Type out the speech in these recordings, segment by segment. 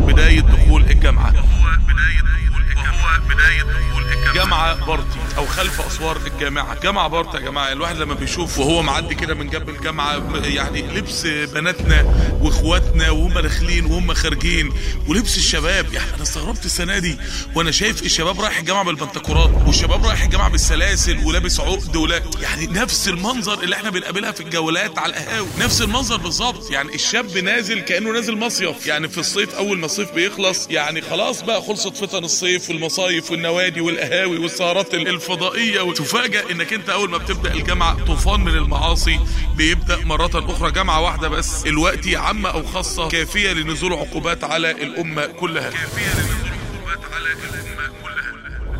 بداية دخول الجامعة وهو بداية دخول وهو بداية دخول الجامعة جامعة بارتي او خلف اسوار الجامعة جامعة بارتي يا جماعة الواحد لما بيشوف وهو معدي كده من جنب الجامعة يعني لبس بناتنا واخواتنا وهم داخلين وهم خارجين ولبس الشباب يعني انا استغربت السنة دي وانا شايف الشباب رايح الجامعة بالبنتكورات والشباب رايح الجامعة بالسلاسل ولابس عقد ولا يعني نفس المنظر اللي احنا بنقابلها في الجولات على القهاوي نفس المنظر بالظبط يعني الشاب نازل كانه نازل مصيف يعني في الصيف اول ما الصيف بيخلص يعني خلاص بقى خلصت فتن الصيف والمصايف والنوادي والقهاوي والسهرات الفضائيه وتفاجئ انك انت اول ما بتبدا الجامعه طوفان من المعاصي بيبدا مره اخرى جامعه واحده بس الوقت عامه او خاصه كافيه لنزول عقوبات على الامه كلها كافية لنزول عقوبات على الأمة كلها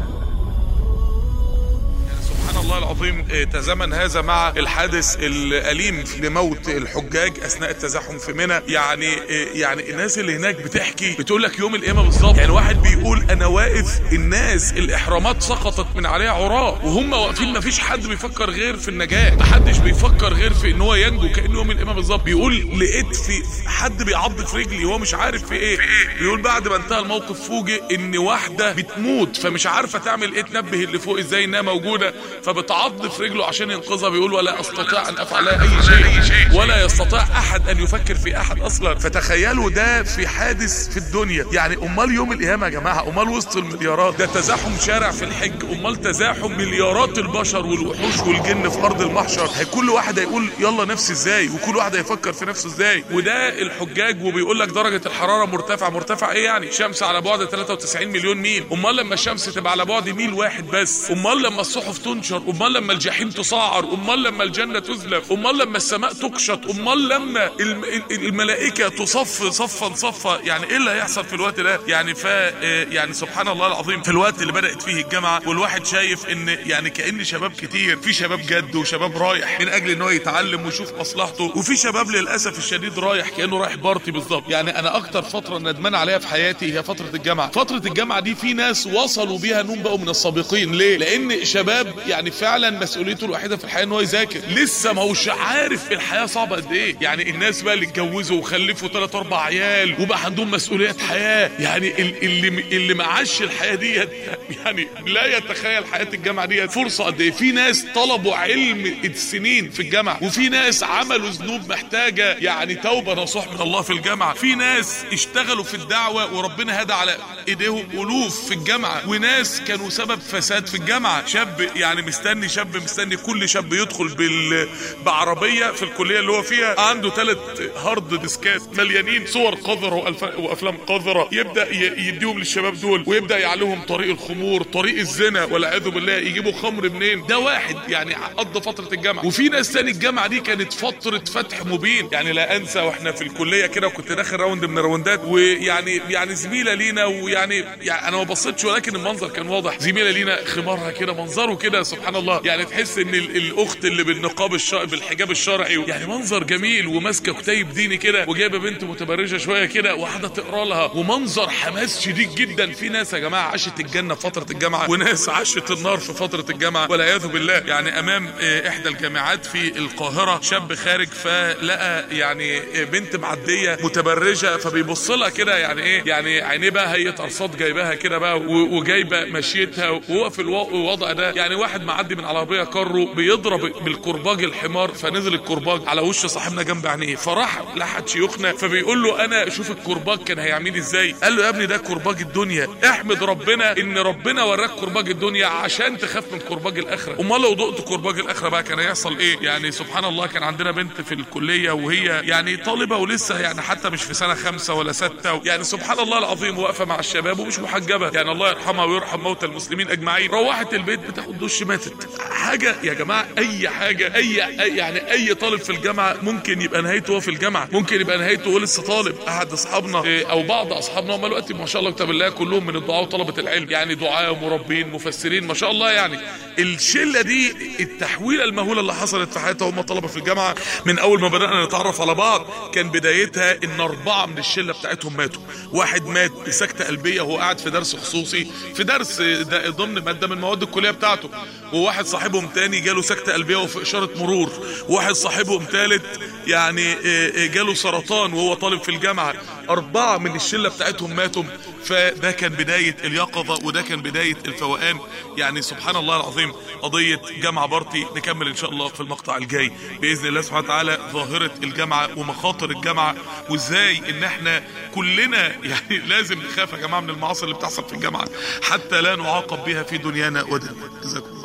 سبحان الله العظيم آه، تزامن هذا مع الحادث الأليم لموت الحجاج أثناء التزاحم في منى يعني آه، يعني الناس اللي هناك بتحكي بتقول لك يوم القيامة بالظبط يعني واحد بيقول أنا واقف الناس الإحرامات سقطت من عليها عراة وهم واقفين مفيش حد بيفكر غير في النجاة محدش بيفكر غير في إن هو ينجو كأنه يوم القيامة بالظبط بيقول لقيت في حد بيعض في رجلي هو مش عارف في إيه بيقول بعد ما انتهى الموقف فوجئ إن واحدة بتموت فمش عارفة تعمل إيه تنبه اللي فوق إزاي إنها موجودة فبتعض في رجله عشان ينقذها بيقول ولا استطيع ان افعل لها اي شيء ولا يستطيع احد ان يفكر في احد اصلا فتخيلوا ده في حادث في الدنيا يعني امال يوم القيامه يا جماعه امال وسط المليارات ده تزاحم شارع في الحج امال تزاحم مليارات البشر والوحوش والجن في ارض المحشر هي كل واحد هيقول يلا نفسي ازاي وكل واحد هيفكر في نفسه ازاي وده الحجاج وبيقول لك درجه الحراره مرتفعه مرتفع ايه يعني شمس على بعد 93 مليون ميل امال لما الشمس تبقى على بعد ميل واحد بس امال لما الصحف تنشر امال لما الجحيم تصعر امال لما الجنه تزلف امال لما السماء تقشط امال لما الم- ال- الملائكه تصف صفا صفا يعني ايه اللي هيحصل في الوقت ده يعني ف يعني سبحان الله العظيم في الوقت اللي بدات فيه الجامعه والواحد شايف ان يعني كان شباب كتير في شباب جد وشباب رايح من اجل ان هو يتعلم ويشوف مصلحته وفي شباب للاسف الشديد رايح كانه رايح بارتي بالظبط يعني انا اكتر فتره ندمان عليها في حياتي هي فتره الجامعه فتره الجامعه دي في ناس وصلوا بيها نوم بقوا من السابقين ليه لان شباب يعني فعلا مسؤوليته الوحيده في الحياه ان هو يذاكر لسه ما هوش عارف الحياه صعبه قد ايه يعني الناس بقى اللي اتجوزوا وخلفوا ثلاث اربع عيال وبقى عندهم مسؤوليات حياه يعني ال- اللي اللي ما عاش الحياه ديت يعني لا يتخيل حياه الجامعه ديت فرصه قد ايه في ناس طلبوا علم السنين في الجامعه وفي ناس عملوا ذنوب محتاجه يعني توبه نصوح من الله في الجامعه في ناس اشتغلوا في الدعوه وربنا هدى على ايديهم الوف في الجامعه وناس كانوا سبب فساد في الجامعه شاب يعني مستني شاب مستني كل شاب يدخل بال بعربيه في الكليه اللي هو فيها عنده ثلاث هارد ديسكات مليانين صور قذره والف- وافلام قذره يبدا ي- يديهم للشباب دول ويبدا يعلمهم طريق الخمور طريق الزنا والعياذ بالله يجيبوا خمر منين ده واحد يعني قضى فتره الجامعه وفي ناس تاني الجامعه دي كانت فتره فتح مبين يعني لا انسى واحنا في الكليه كده وكنت داخل راوند من الراوندات ويعني يعني زميله لينا ويعني يعني انا ما بصيتش ولكن المنظر كان واضح زميله لينا خمارها كده منظره كده سبحان الله يعني تحس ان ال- الاخت اللي بالنقاب الشرعي بالحجاب الشرعي يعني منظر جميل وماسكه كتيب ديني كده وجايبه بنت متبرجه شويه كده وقاعده تقرا لها ومنظر حماس شديد جدا في ناس يا جماعه عاشت الجنه في فتره الجامعه وناس عاشت النار في فتره الجامعه والعياذ بالله يعني امام آه، احدى الجامعات في القاهره شاب خارج فلقى يعني آه، بنت معديه متبرجه فبيبص لها كده يعني ايه يعني عينيه بقى هيئه ارصاد جايباها كده بقى و- وجايبه مشيتها وهو في الوا- الوضع ده يعني واحد معدي من عربيه كارو بيضرب بالكرباج الحمار فنزل الكرباج على وش صاحبنا جنب عينيه فراح لحد شيوخنا فبيقول له انا شوف الكرباج كان هيعمل ازاي قال له يا ابني ده كرباج الدنيا احمد ربنا ان ربنا وراك كرباج الدنيا عشان تخاف من كرباج الاخره امال لو دقت كرباج الاخره بقى كان هيحصل ايه يعني سبحان الله كان عندنا بنت في الكليه وهي يعني طالبه ولسه يعني حتى مش في سنه خمسه ولا سته يعني سبحان الله العظيم واقفه مع الشباب ومش محجبه يعني الله يرحمها ويرحم موتى المسلمين اجمعين روحت البيت بتاخد دش ماتت حاجه يا جماعه اي حاجه اي أي- يعني اي طالب في الجامعه ممكن يبقى نهايته هو في الجامعه ممكن يبقى نهايته هو لسه طالب احد اصحابنا إيه، او بعض اصحابنا هم دلوقتي ما شاء الله كتاب الله كلهم من الدعاء وطلبه العلم يعني دعاء ومربين مفسرين ما شاء الله يعني الشله دي التحويله المهوله اللي حصلت في حياتها هم طلبه في الجامعه من اول ما بدانا نتعرف على بعض كان بدايتها ان اربعه من الشله بتاعتهم ماتوا واحد مات بسكته قلبيه وهو قاعد في درس خصوصي في درس ده ضمن ماده من مواد الكليه بتاعته وواحد صاحبهم تاني جاله سكتة قلبية وفي إشارة مرور وواحد صاحبهم تالت يعني جاله سرطان وهو طالب في الجامعة أربعة من الشلة بتاعتهم ماتوا فده كان بداية اليقظة وده كان بداية الفوقان يعني سبحان الله العظيم قضية جامعة بارتي نكمل إن شاء الله في المقطع الجاي بإذن الله سبحانه وتعالى ظاهرة الجامعة ومخاطر الجامعة وإزاي إن إحنا كلنا يعني لازم نخاف يا جماعة من المعاصي اللي بتحصل في الجامعة حتى لا نعاقب بها في دنيانا ودنيا جزاكم